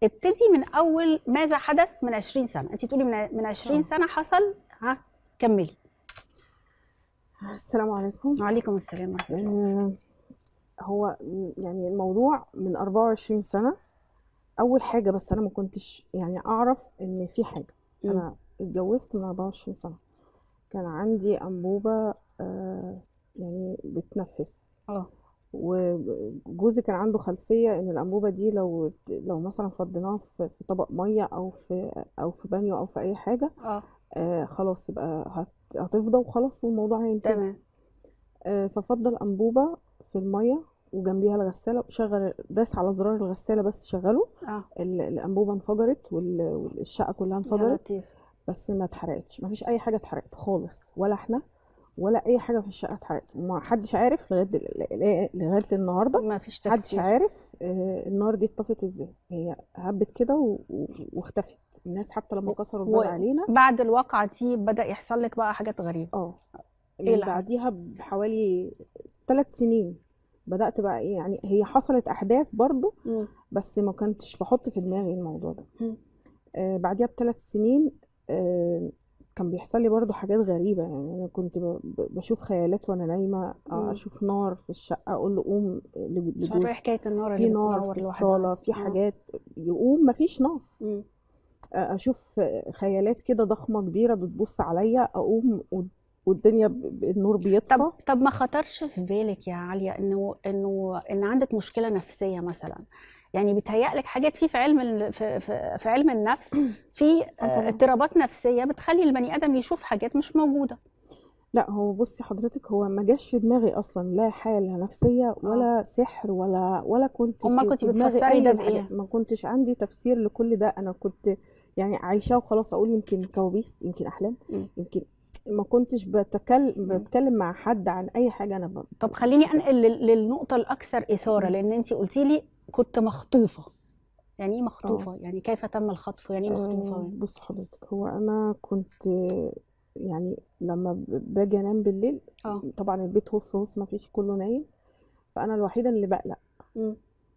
ابتدي من اول ماذا حدث من 20 سنه انت تقولي من من 20 آه. سنه حصل ها كملي السلام عليكم وعليكم السلام ورحمه الله آه، هو م- يعني الموضوع من 24 سنة أول حاجة بس أنا ما كنتش يعني أعرف إن في حاجة مم. أنا اتجوزت من 24 سنة كان عندي أنبوبة آه، يعني بتنفس اه وجوزي كان عنده خلفية إن الأنبوبة دي لو لو مثلا فضيناها في في طبق مية أو في أو في بانيو أو في أي حاجة اه آه خلاص يبقى هت- هتفضى وخلاص والموضوع هينتهي تمام آه، ففضل أنبوبة في المية وجنبيها الغسالة شغل داس على زرار الغسالة بس شغله اه ال- الأنبوبة انفجرت وال- والشقة كلها يا انفجرت لطيف بس ما اتحرقتش ما فيش أي حاجة اتحرقت خالص ولا احنا ولا أي حاجة في الشقة اتحرقت وما حدش عارف لغاية دل- ل- لغاية النهاردة ما فيش محدش تفسير عارف آه، النار دي اتطفت ازاي هي هبت كده و- و- واختفت الناس حتى لما كسروا الباب و- علينا بعد الواقعه دي بدا يحصل لك بقى حاجات غريبه اه إيه من اللي حصل؟ بعديها بحوالي ثلاث سنين بدأت بقى ايه يعني هي حصلت أحداث برضو مم. بس ما كنتش بحط في دماغي الموضوع ده مم. آه بعديها بثلاث سنين آه كان بيحصل لي برضو حاجات غريبة يعني أنا كنت ب- ب- بشوف خيالات وأنا نايمة آه، مم. أشوف نار في الشقة أقول له قوم ل- مش عارفه ايه لجوزي حكايه النار في اللي نار بتنور في لوحدها الصالة دي. في آه. حاجات يقوم مفيش نار مم. آه، أشوف خيالات كده ضخمة كبيرة بتبص عليا أقوم و- والدنيا ب- ب- النور بيطفى طب طب ما خطرش في بالك يا عالية انه انه ان عندك مشكلة نفسية مثلا يعني بيتهيألك حاجات في في علم ال- في في, في علم النفس في آه، طبعاً. اضطرابات نفسية بتخلي البني آدم يشوف حاجات مش موجودة لا هو بصي حضرتك هو ما جاش في دماغي اصلا لا حالة نفسية ولا سحر ولا ولا كنت أمال في كنتي في دماغي بتفسري اي ده حاجة بإيه؟ ما كنتش عندي تفسير لكل ده انا كنت يعني عايشاه وخلاص اقول يمكن كوابيس يمكن احلام مم. يمكن ما كنتش بتكلم مم. بتكلم مع حد عن اي حاجة انا ب... طب خليني انقل بتحصل. لل- للنقطة الأكثر إثارة مم. لأن أنت قلتي لي كنت مخطوفة يعني إيه مخطوفة؟ يعني كيف تم الخطف؟ يعني إيه آه مخطوفة؟ بص حضرتك هو انا كنت آه، يعني لما ب- باجي انام بالليل اه طبعا البيت هص هص ما فيش كله نايم فانا الوحيدة اللي بقلق مم.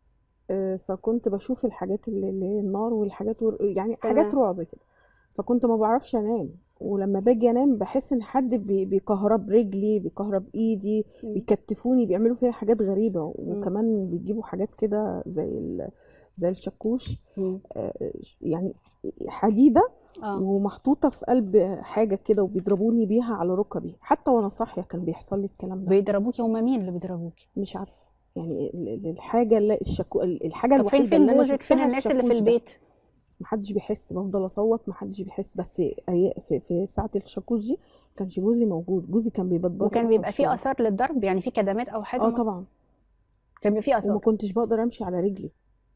آه، فكنت بشوف الحاجات اللي اللي هي النار والحاجات ور... يعني تمام. حاجات رعب كده فكنت ما بعرفش انام ولما باجي انام بحس ان حد بي... بيكهرب رجلي بيكهرب ايدي مم. بيكتفوني بيعملوا فيها حاجات غريبة وكمان بيجيبوا حاجات كده زي ال... زي الشاكوش مم. آه، يعني حديدة اه ومحطوطة في قلب حاجة كده وبيضربوني بيها على ركبي حتى وانا صاحية كان بيحصل لي الكلام ده بيضربوكي هما مين اللي بيضربوكي؟ مش عارفة يعني ال- ال- الحاجة اللي الشكو... الحاجة طب فين الوحيدة فين اللي انا جوزك؟ فين شفتها الناس اللي في الشاكوش ده البيت؟ محدش بيحس بفضل اصوت محدش بيحس بس أي- في في ساعة الشاكوش دي كانش جوزي موجود جوزي كان بيبات بره وكان اصلا بيبقى في فيه الشارع اثار للضرب يعني في كدمات او حاجه اه ما- طبعا كان بيبقى فيه وما اثار كنتش بقدر امشي على رجلي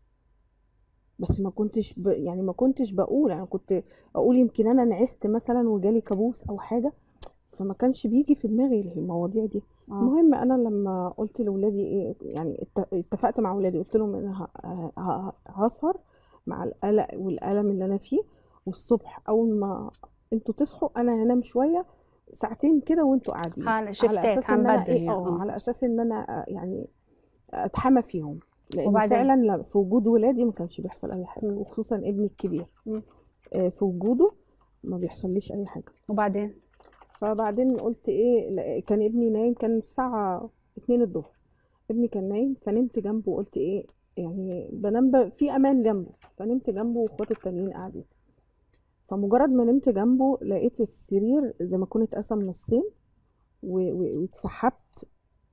بس ما كنتش ب... يعني ما كنتش بقول انا كنت اقول يمكن انا نعست مثلا وجالي كابوس او حاجة فما كانش بيجي في دماغي المواضيع دي اه المهم انا لما قلت لاولادي ايه يعني ات- اتفقت مع اولادي قلت لهم انا ه- ه- هسهر مع القلق والالم اللي انا فيه والصبح اول ما انتوا تصحوا انا هنام شويه ساعتين كده وانتوا قاعدين هن- على شفتات اساس ان انا هنبدل ايه يعني اه اه على اساس ان انا آه، يعني اتحمى فيهم لان وبعدين فعلا لا- في وجود ولادي ما كانش بيحصل اي حاجه مم. وخصوصا ابني الكبير مم. آه، في وجوده ما بيحصليش اي حاجه وبعدين فبعدين قلت ايه لا- كان ابني نايم كان الساعة اتنين الظهر ابني كان نايم فنمت جنبه وقلت ايه يعني بنام ب... في امان جنبه فنمت جنبه واخواتي التانيين قاعدين فمجرد ما نمت جنبه لقيت السرير زي ما كنت اتقسم نصين و- و- واتسحبت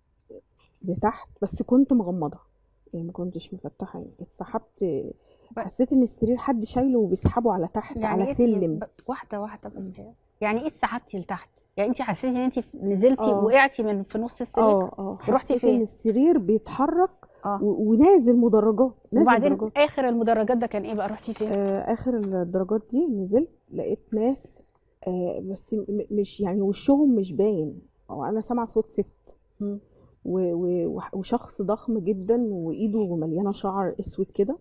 لتحت بس كنت مغمضة يعني ما كنتش مفتحة يعني اتسحبت ب- حسيت ان السرير حد شايله وبيسحبه على تحت يعني على ايه سلم ب- واحده واحده بس يعني ايه اتسحبتي لتحت يعني انت حسيتي ان انت نزلتي اه وقعتي من في نص السرير اه اه ورحتي حسيت ان فين السرير بيتحرك اه و- ونازل مدرجات نازل وبعدين درجات اخر المدرجات ده كان ايه بقى رحتي فين آه اخر الدرجات دي نزلت لقيت ناس آه بس م- مش يعني وشهم مش باين او انا سامعه صوت ست مم. و- و- وح- وشخص ضخم جدا وايده مليانه شعر اسود كده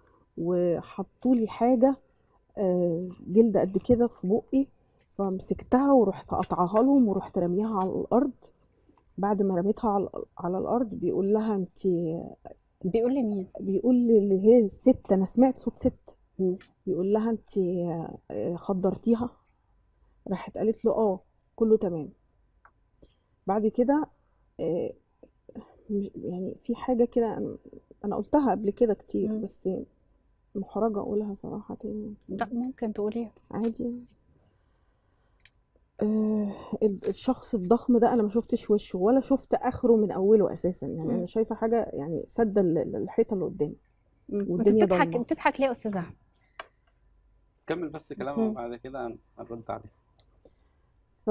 وحطوا لي حاجه آه جلد قد كده في بقي فمسكتها ورحت قطعها لهم ورحت رميها على الارض بعد ما رميتها على على الارض بيقول لها انت بيقول لي مين بيقول اللي هي الست انا سمعت صوت ست مم. بيقول لها انت خدرتيها راحت قالت له اه كله تمام بعد كده آه، مش- يعني في حاجة كده أنا- أنا قلتها قبل كده كتير مم. بس محرجة أقولها صراحة تاني لا ممكن تقوليها عادي يعني. آه، ال- الشخص الضخم ده أنا ما شفتش وشه ولا شفت آخره من أوله أساسا يعني مم. أنا شايفة حاجة يعني سد ال- ال- الحيطة اللي قدامي مم. انت والدنيا بتضحك ضلمة بتضحك ليه يا استاذ احمد كمل بس كلامه مم. وبعد كده هن- هنرد عليه ف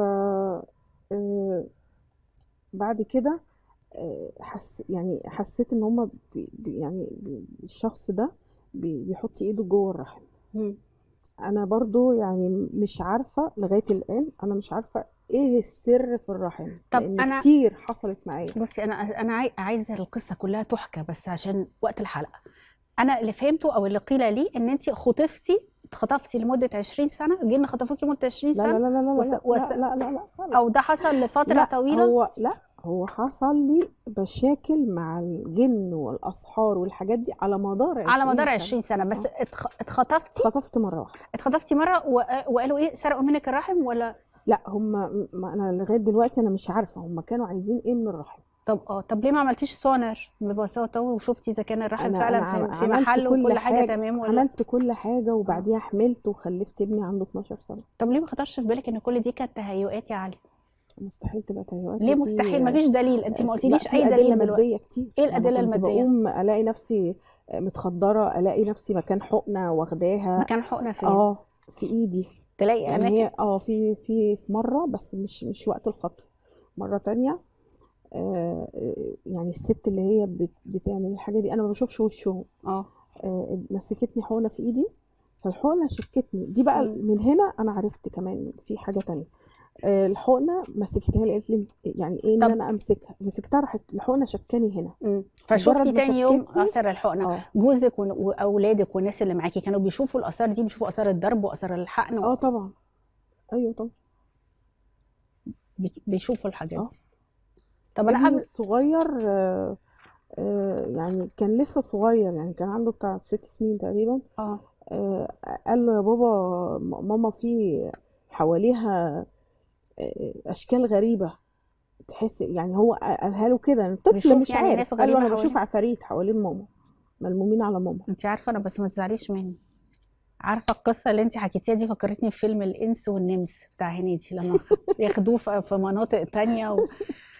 آه، بعد كده آه، حس يعني حسيت ان هما بي بي- يعني بي الشخص ده بي بيحط ايده جوه الرحم مم. انا برضو يعني مش عارفة لغاية الآن انا مش عارفة ايه السر في الرحم طب لان انا كتير حصلت معايا بصي انا انا عاي- عايزه القصه كلها تحكى بس عشان وقت الحلقه انا اللي فهمته او اللي قيل لي ان انت خطفتي اتخطفتي لمده 20 سنه جن خطفوك لمده 20 لا لا سنه لا لا لا وس... لا وس... لا لا لا لا لا او ده حصل لفتره لا طويله هو لا هو حصل لي مشاكل مع الجن والاسحار والحاجات دي على مدار على مدار 20 20 سنة سنه بس اه اتخ... اتخطفتي اتخطفت مرة واحدة اتخطفتي مره و... وقالوا ايه سرقوا منك الرحم ولا لا هم ما انا لغايه دلوقتي انا مش عارفه هم كانوا عايزين ايه من الرحم طب اه طب ليه ما عملتيش سونر ببساطه وشفتي اذا كان الرحم انا فعلا انا عم- في, في عملت محله كل وكل حاجه حاجه تمام ولا عملت كل حاجه اه وبعديها حملت وخلفت ابني عنده 12 سنه طب ليه ما خطرش في بالك ان كل دي كانت تهيؤات يا علي مستحيل تبقى تهيؤات ليه وفي مستحيل مفيش دليل انت ما في- لا قلتليش في اي ادله دليل دلوقتي ماديه كتير ايه انا الادله كنت الماديه بقوم الاقي نفسي متخدره الاقي نفسي مكان حقنه واخداها مكان حقنه فين اه في ايدي تلاقي يعني اماكن هي اه في في في مره بس مش مش وقت الخطف مره تانية آه يعني الست اللي هي بت- بتعمل الحاجه دي انا ما بشوفش وشهم اه آه، مسكتني حقنه في ايدي فالحقنه شكتني دي بقى مم. من هنا انا عرفت كمان في حاجه تانية آه، الحقنه مسكتها لي قالت لي يعني ايه ان طب انا امسكها مسكتها راحت الحقنه شكاني هنا مم. مجرد فشفتي ما تاني يوم شكتني اثر الحقنه اه جوزك ون- واولادك والناس اللي معاكي كانوا بيشوفوا الاثار دي بيشوفوا اثار الضرب واثار الحقن اه و... طبعا ايوه طبعا بي- بيشوفوا الحاجات اه دي طب انا ابني قبل الصغير آه، آه، يعني كان لسه صغير يعني كان عنده بتاع ست سنين تقريبا اه آه، قال له يا بابا م- ماما في حواليها آه، اشكال غريبه تحس يعني هو قالها له كده طفل بيشوف مش يعني عارف ناس قال له غريبه انا بشوف حواليه عفاريت حوالين ماما ملمومين على ماما انت عارفه انا بس ما تزعليش مني عارفه القصه اللي انت حكيتيها دي فكرتني في فيلم الانس والنمس بتاع هنيدي لما ياخدوه في في مناطق تانية و...